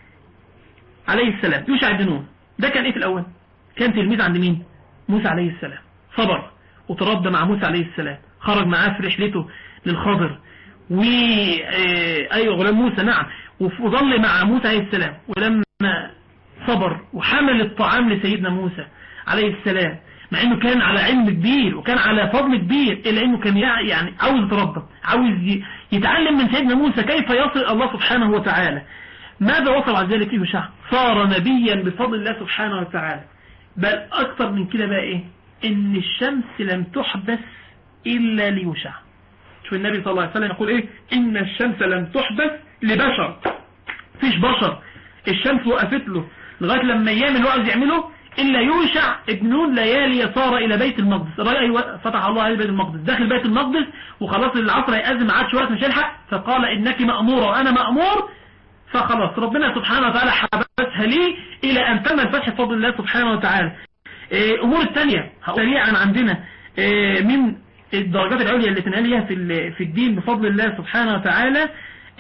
عليه السلام يوشع بن نون ده كان إيه في الأول؟ كان تلميذ عند مين؟ موسى عليه السلام صبر وتربى مع موسى عليه السلام خرج معاه في رحلته للخضر و آه، ايوه غلام موسى نعم وظل مع موسى عليه السلام ولما صبر وحمل الطعام لسيدنا موسى عليه السلام مع انه كان على علم كبير وكان على فضل كبير الا انه كان يع- يعني عاوز يتربى عاوز ي- يتعلم من سيدنا موسى كيف يصل الله سبحانه وتعالى ماذا وصل على ذلك يوشع صار نبيا بفضل الله سبحانه وتعالى بل اكثر من كده بقى ايه ان الشمس لم تحبس الا ليوشع شوف النبي صلى الله عليه وسلم يقول ايه ان الشمس لم تحبس لبشر فيش بشر الشمس وقفت له لغاية لما يعمل وعز يعمله إلا يوشع ابن نون ليالي صار إلى بيت المقدس الراجل أيوة فتح الله عليه بيت المقدس داخل بيت المقدس وخلاص العصر هيأذن ما عادش وقت مش هيلحق فقال إنك مأمورة وأنا مأمور فخلاص ربنا سبحانه وتعالى حبسها لي إلى أن تم الفتح بفضل الله سبحانه وتعالى إيه، أمور الثانية هقول سريعا عندنا إيه، من الدرجات العليا اللي تناليها في ال- في الدين بفضل الله سبحانه وتعالى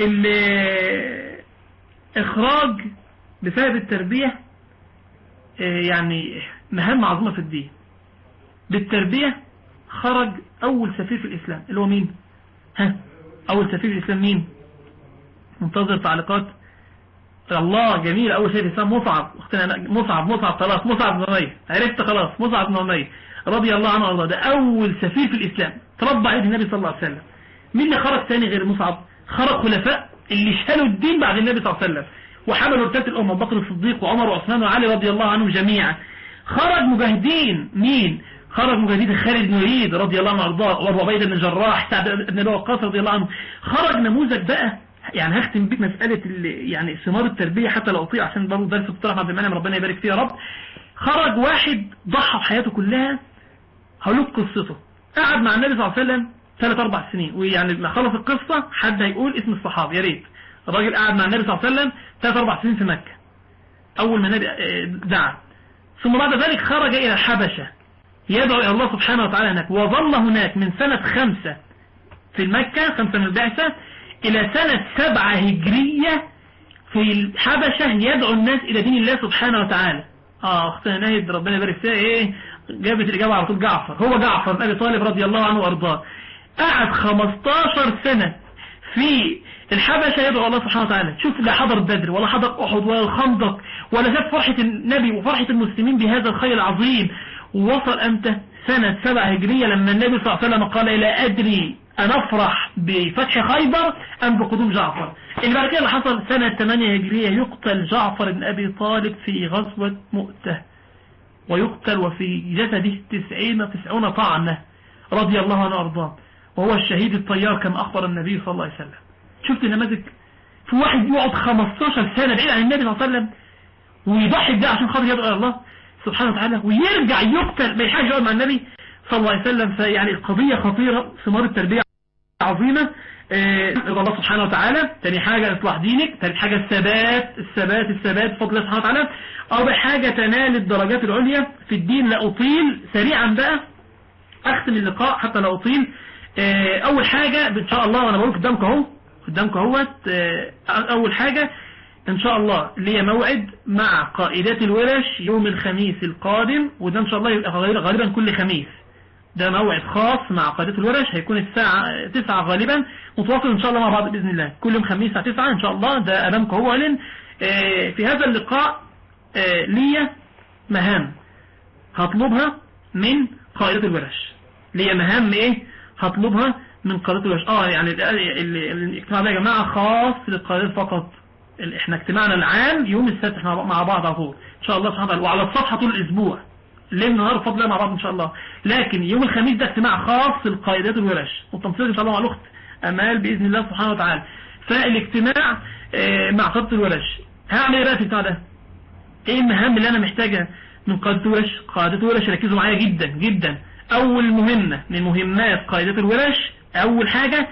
ال- إخراج بسبب التربية آه، يعني مهام عظيمة في الدين بالتربية خرج أول سفير في الإسلام اللي هو مين ها أول سفير في الإسلام مين منتظر تعليقات الله جميل أول شيء في الإسلام مصعب أختنا مصعب مصعب خلاص مصعب بن عمير عرفت خلاص مصعب بن عمير رضي الله عنه وارضاه ده أول سفير في الإسلام تربى عليه النبي صلى الله عليه وسلم مين اللي خرج تاني غير مصعب خرج خلفاء اللي شالوا الدين بعد النبي صلى الله عليه وسلم وحملوا رسالة الأمة أبو بكر الصديق وعمر وعثمان وعلي رضي الله عنهم جميعا خرج مجاهدين مين خرج مجاهدين خالد بن وليد رضي الله عنه وارضاه وابو عبيده بن الجراح سعد بن ابي وقاص رضي الله عنه خرج نموذج بقى يعني هختم بيك مسألة ال- يعني ثمار التربية حتى لو أطيع عشان برضه درس الدكتور عبد المنعم ربنا يبارك فيه يا رب خرج واحد ضحى بحياته كلها هقول لكم قصته قعد مع النبي صلى الله عليه وسلم ثلاث أربع سنين ويعني لما خلص القصة حد هيقول اسم الصحابي يا ريت الراجل قعد مع النبي صلى الله عليه وسلم ثلاث أربع سنين في مكة أول ما النبي آه، دعا ثم بعد ذلك خرج إلى الحبشة يدعو إلى الله سبحانه وتعالى هناك وظل هناك من سنة خمسة في المكة خمسة من البعثة إلى سنة سبعة هجرية في الحبشة يدعو الناس إلى دين الله سبحانه وتعالى آه أختنا ناهد ربنا يبارك فيها إيه جابت الإجابة على طول جعفر هو جعفر بن أبي طالب رضي الله عنه وأرضاه قعد 15 سنة في الحبشة يدعو الله سبحانه وتعالى شوف لا حضر بدر ولا حضر أحد ولا الخندق ولا شاف فرحة النبي وفرحة المسلمين بهذا الخير العظيم ووصل أمتى سنة سبعة هجرية لما النبي صلى الله عليه وسلم قال لا أدري أن أفرح بفتح خيبر أم بقدوم جعفر اللي بعد كده اللي حصل سنة 8 هجرية يقتل جعفر بن أبي طالب في غزوة مؤتة ويقتل وفي جسده تسعين تسعون طعنة رضي الله عنه وأرضاه وهو الشهيد الطيار كما أخبر النبي صلى الله عليه وسلم شفت النماذج في واحد يقعد 15 سنة بعيد عن النبي صلى الله عليه وسلم ويضحي بده عشان خاطر يدعو إلى الله سبحانه وتعالى ويرجع يقتل ما يحاج يقعد مع النبي صلى الله عليه وسلم فيعني القضية خطيرة ثمار التربية عظيمة آه، رضا الله سبحانه وتعالى تاني حاجة إصلاح دينك تالت حاجة الثبات الثبات الثبات بفضل الله سبحانه وتعالى أربع حاجة تنال الدرجات العليا في الدين لا أطيل سريعا بقى أختم اللقاء حتى لا أطيل آه، أول حاجة إن شاء الله وأنا بقول قدامك أهو قدامك أهوت آه، أول حاجة إن شاء الله ليا موعد مع قائدات الورش يوم الخميس القادم وده إن شاء الله يبقى غالبا كل خميس ده موعد خاص مع قادة الورش هيكون الساعة 9 غالبا متواصل ان شاء الله مع بعض بإذن الله كل يوم خميس الساعة 9 ان شاء الله ده امامكم هو اعلن آه، في هذا اللقاء آه، ليا مهام هطلبها من قائدة الورش ليا مهام ايه هطلبها من قائدة الورش اه يعني ال- ال- ال- الاجتماع ده يا جماعة خاص للقائدات فقط ال- احنا اجتماعنا العام يوم السبت احنا مع بعض على طول ان شاء الله سبحانه وتعالى وعلى الصفحة طول الاسبوع ليل نهار بفضل الله مع بعض ان شاء الله لكن يوم الخميس ده اجتماع خاص للقائدات الورش والتنسيق ان شاء الله مع الاخت امال باذن الله سبحانه وتعالى فالاجتماع آه، مع قادة الورش هعمل ايه بقى في البتاع ده ايه المهام اللي انا محتاجها من قادة الورش قادة الورش ركزوا معايا جدا جدا اول مهمة من مهمات قائدات الورش اول حاجة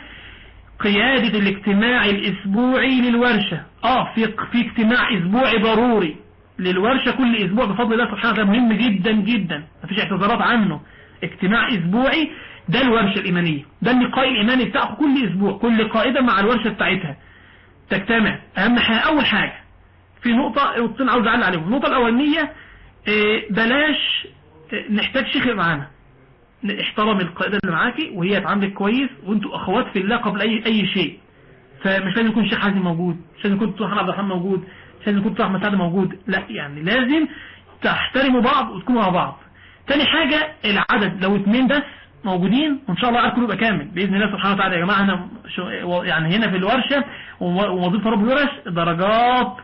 قيادة الاجتماع الاسبوعي للورشة اه في في اجتماع اسبوعي ضروري للورشة كل اسبوع بفضل الله سبحانه وتعالى مهم جدا جدا مفيش اعتذارات عنه اجتماع اسبوعي ده الورشة الايمانية ده اللقاء الايماني بتاعه كل اسبوع كل قائدة مع الورشة بتاعتها تجتمع اهم حاجة اول حاجة في نقطة نقطتين عاوز اعلق عليهم النقطة الاولانية اه، بلاش اه، نحتاج شيخ يبقى معانا احترم القائدة اللي معاكي وهي تعاملك كويس وانتوا اخوات في الله قبل اي اي شيء فمش لازم يكون الشيخ حازم موجود مش لازم يكون الدكتور محمد عبد الرحمن موجود مش لازم يكون الدكتور احمد سعد موجود لا يعني لازم تحترموا بعض وتكونوا مع بعض تاني حاجة العدد لو اتنين بس موجودين وان شاء الله العدد كله يبقى كامل باذن الله سبحانه وتعالى يا جماعه احنا شو- يعني هنا في الورشه وم- ووظيفه رب الورش درجات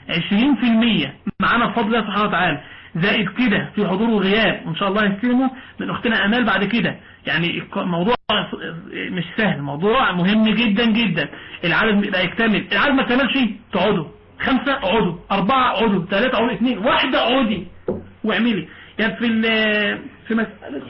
20% معانا بفضل الله سبحانه وتعالى زائد كده في حضور وغياب وان شاء الله يستلموا من اختنا امال بعد كده يعني الق- موضوع مش سهل موضوع مهم جدا جدا العدد يبقى يكتمل العدد ما كملش تقعدوا خمسة اقعدوا أربعة اقعدوا ثلاثة اقعدوا اثنين واحدة اقعدي واعملي يعني في ال- في مسألة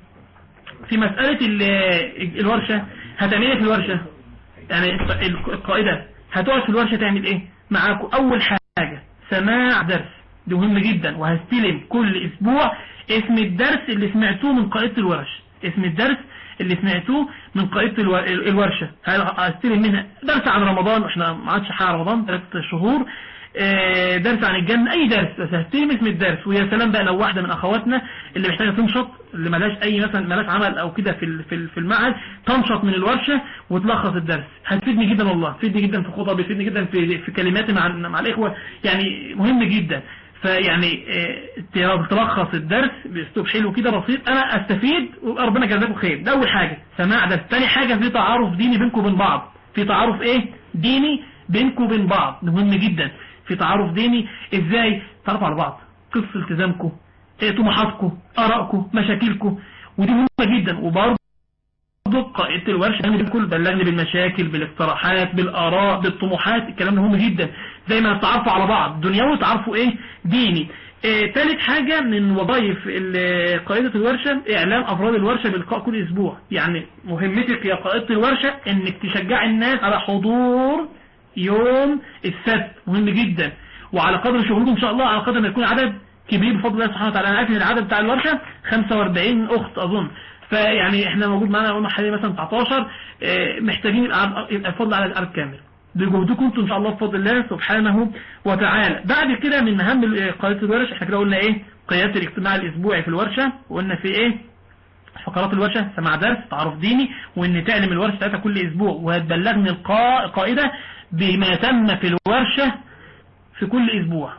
في مسألة ال- الورشة هتعمل ايه في الورشة يعني الق- القائدة هتقعد في الورشة تعمل ايه معاكم اول حاجة سماع درس ده مهم جدا وهستلم كل اسبوع اسم الدرس اللي سمعتوه من قائدة الورش اسم الدرس اللي سمعتوه من قائدة الو- الورشة هستلم منها درس عن رمضان واحنا ما عادش حاجة رمضان ثلاث شهور آه، درس عن الجنة اي درس بس هستلم اسم الدرس ويا سلام بقى لو واحدة من اخواتنا اللي محتاجة تنشط اللي ملاش اي مثلا ملاش عمل او كده في ال- في ال- في المعهد تنشط من الورشة وتلخص الدرس هتفيدني جدا والله تفيدني جدا في خطب يفيدني جدا في في كلماتي مع مع الاخوة يعني مهم جدا فيعني آه، تلخص الدرس باسلوب حلو كده بسيط انا استفيد ويبقى ربنا جزاكم خير ده اول حاجة سماع درس تاني حاجة في تعارف ديني بينكم وبين بعض في تعارف ايه ديني بينكم وبين بعض ده مهم جدا في تعارف ديني ازاي تعرفوا على بعض قصة التزامكم إيه طموحاتكم ارائكم مشاكلكم ودي مهمة جدا وبرضه قائدة الورشة يعني الكل بلغني بالمشاكل بالاقتراحات بالآراء بالطموحات الكلام ده مهم جدا زي ما تعرفوا على بعض دنيوي تعرفوا ايه ديني إيه تالت حاجة من وظائف ال- قائدة الورشة اعلام افراد الورشة بلقاء كل اسبوع يعني مهمتك يا قائدة الورشة انك تشجع الناس على حضور يوم السبت مهم جدا وعلى قدر شغلكم ان شاء الله على قدر ما يكون عدد كبير بفضل الله سبحانه وتعالى انا عارف ان العدد بتاع الورشة 45 اخت اظن فيعني احنا موجود معانا قلنا حوالي مثلا 19 اه، محتاجين يبقى يبقى الفضل على العدد كامل بجهدكم انتم ان شاء الله بفضل الله سبحانه وتعالى بعد كده من مهام ال- قيادة الورش احنا كده قلنا ايه قيادة الاجتماع الاسبوعي في الورشة وقلنا في ايه فقرات الورشة سماع درس تعرف ديني وان تعلم الورشة بتاعتها كل اسبوع وهتبلغني القا- القائدة بما تم في الورشة في كل اسبوع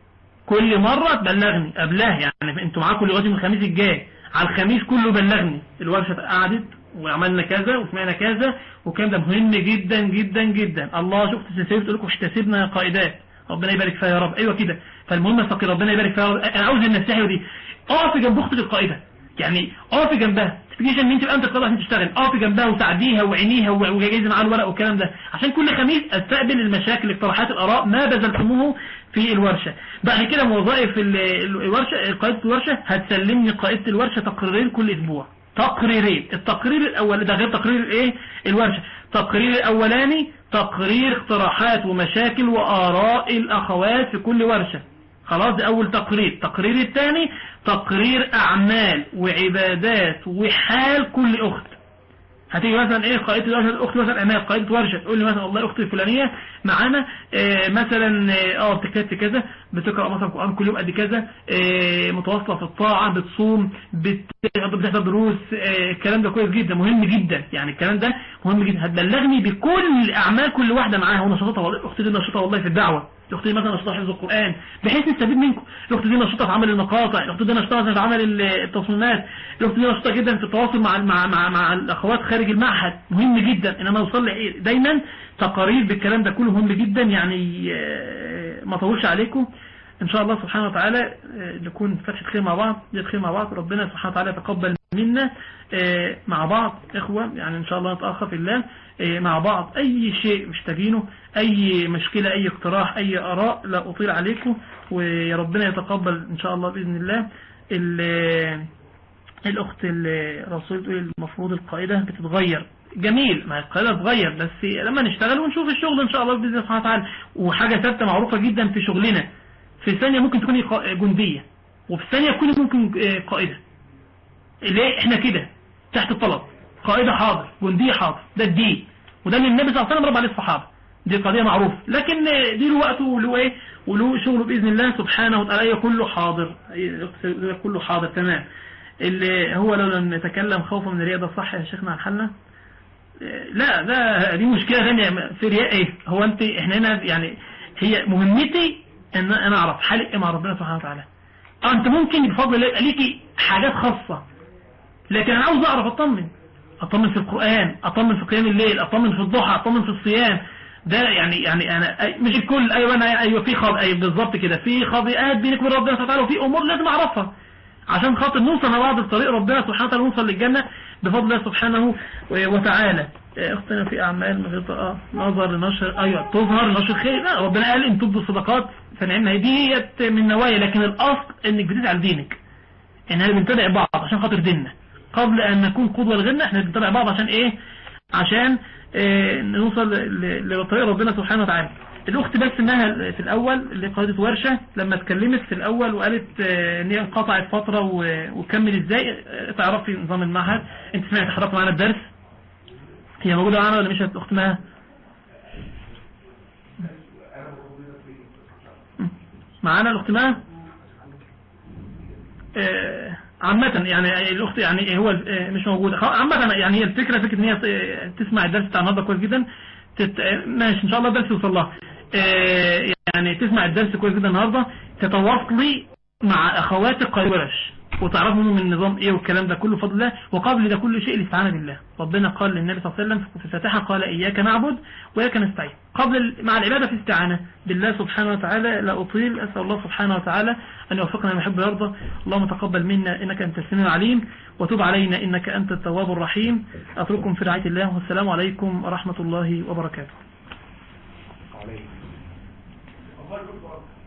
كل مرة تبلغني قبلها يعني انتوا معاكم لغاية يوم الخميس الجاي على الخميس كله بلغني الورشة قعدت وعملنا كذا وسمعنا كذا وكان ده مهم جدا جدا جدا الله شفت السلسلة بتقول لكم احتسبنا يا قائدات ربنا يبارك فيها يا رب ايوه كده فالمهم فقي ربنا يبارك فيها يا رب انا عاوز النصيحة دي اقفي جنب اختك القائدة يعني اقفي جنبها سبيكيشن مين تبقى انت تقدر عشان تشتغل اقف جنبها وساعديها وعينيها وجايز معاها الورق والكلام ده عشان كل خميس استقبل المشاكل الاقتراحات الاراء ما بذلتموه في الورشه بعد كده وظائف ال- ال- الورشه قائده الورشه هتسلمني قائده الورشه تقريرين كل اسبوع تقريرين التقرير الاول ده غير تقرير الايه الورشه التقرير الاولاني تقرير اقتراحات ومشاكل واراء الاخوات في كل ورشه خلاص ده اول تقرير التقرير الثاني تقرير اعمال وعبادات وحال كل اخت هتيجي مثلا ايه قائده الورشه الاخت مثلا امال قائده ورشه تقول لي مثلا والله اختي الفلانيه معانا آه مثلا اه آه، بتكتب كذا بتقرا مثلا القران كل يوم قد كذا آه متواصله في الطاعه بتصوم بت- بتحضر دروس آه الكلام ده كويس جدا مهم جدا يعني الكلام ده مهم جدا هتبلغني بكل اعمال كل واحده معاها ونشاطها والله اختي دي نشاطها والله في الدعوه الاخت دي مثلا نشاطها حفظ القران بحيث نستفيد منكم الاخت دي نشاطها في عمل المقاطع الاخت دي نشاطها مثلا في عمل التصميمات الاخت دي نشاطها جدا في التواصل مع مع مع, مع الاخوات خارج المعهد مهم جدا ان انا اوصل لإيه؟ دايما تقارير بالكلام ده كله مهم جدا يعني آه، ما اطولش عليكم ان شاء الله سبحانه وتعالى آه، نكون فتحة خير مع بعض جد خير مع بعض ربنا سبحانه وتعالى يتقبل منا آه، مع بعض اخوة يعني ان شاء الله نتأخر في الله آه، مع بعض اي شيء محتاجينه اي مشكلة اي اقتراح اي اراء لا اطيل عليكم ويا ربنا يتقبل ان شاء الله باذن الله ال- الاخت الرسول تقول المفروض القاعدة بتتغير جميل ما القاعدة تتغير بس لما نشتغل ونشوف الشغل ان شاء الله باذن الله سبحانه وتعالى وحاجة ثابتة معروفة جدا في شغلنا في ثانية ممكن تكوني قا- جندية وفي ثانية تكوني ممكن آه، قائدة ليه احنا كده تحت الطلب قائدة حاضر جندية حاضر ده الدين وده اللي النبي صلى الله عليه وسلم رب عليه الصحابة دي قضية معروفة لكن آه، دي له وقته وله ايه وله شغله بإذن الله سبحانه وتعالى هي كله حاضر هي كله حاضر تمام اللي هو لو لم نتكلم خوفا من الرياء ده صح يا شيخنا عن حالنا لا ده دي مشكلة ثانية في رياء ايه هو انت احنا هنا يعني هي مهمتي ان انا اعرف حالك ايه مع ربنا سبحانه وتعالى اه انت ممكن بفضل الله يبقى ليكي حاجات خاصة لكن انا عاوز اعرف اطمن اطمن في القرآن اطمن في قيام الليل اطمن في الضحى اطمن في الصيام ده يعني يعني انا أي- مش الكل ايوه انا ايوه في خاض ايوه بالظبط كده في خاطئات بينك وبين ربنا سبحانه وتعالى وفي امور لازم اعرفها عشان خاطر نوصل مع بعض الطريق ربنا سبحانه وتعالى نوصل للجنة بفضل الله سبحانه وتعالى إيه، اختنا في اعمال من غير اه نظر لنشر ايوه تظهر نشر خير لا ربنا قال ان تبدوا الصدقات فنعمها هي ديت من نوايا لكن الاصل انك بتدعي لدينك ان احنا بنتبع بعض عشان خاطر ديننا قبل ان نكون قدوة لغيرنا احنا بنتبع بعض عشان ايه عشان اه نوصل ل- لطريق ربنا سبحانه وتعالى الاخت بس انها في الاول اللي قادت ورشة لما اتكلمت في الاول وقالت اه ان هي انقطعت فترة و- وكمل ازاي اه تعرفي نظام المعهد انت سمعت حضرتك معانا الدرس هي موجودة معانا ولا مش اخت مها معانا الاخت مها آه، عامة يعني الأخت يعني هو آه، مش موجودة خ- عامة يعني هي الفكرة فكرة إن هي ت- تسمع الدرس بتاع النهارده كويس جدا تت... آه، ماشي إن شاء الله الدرس يوصل لها آه، يعني تسمع الدرس كويس جدا النهارده تتواصلي مع أخواتك قريب ورش وتعرفوا من النظام إيه والكلام ده كله بفضل الله وقبل ده كل شيء الاستعانة بالله ربنا قال للنبي صلى الله عليه وسلم في الفاتحة قال إياك نعبد وإياك نستعين قبل ال- مع العبادة في استعانة بالله سبحانه وتعالى لا أطيل أسأل الله سبحانه وتعالى أن يوفقنا ما يحب ويرضى اللهم تقبل منا إنك أنت السميع العليم وتب علينا إنك أنت التواب الرحيم أترككم في رعاية الله والسلام عليكم ورحمة الله وبركاته عليكم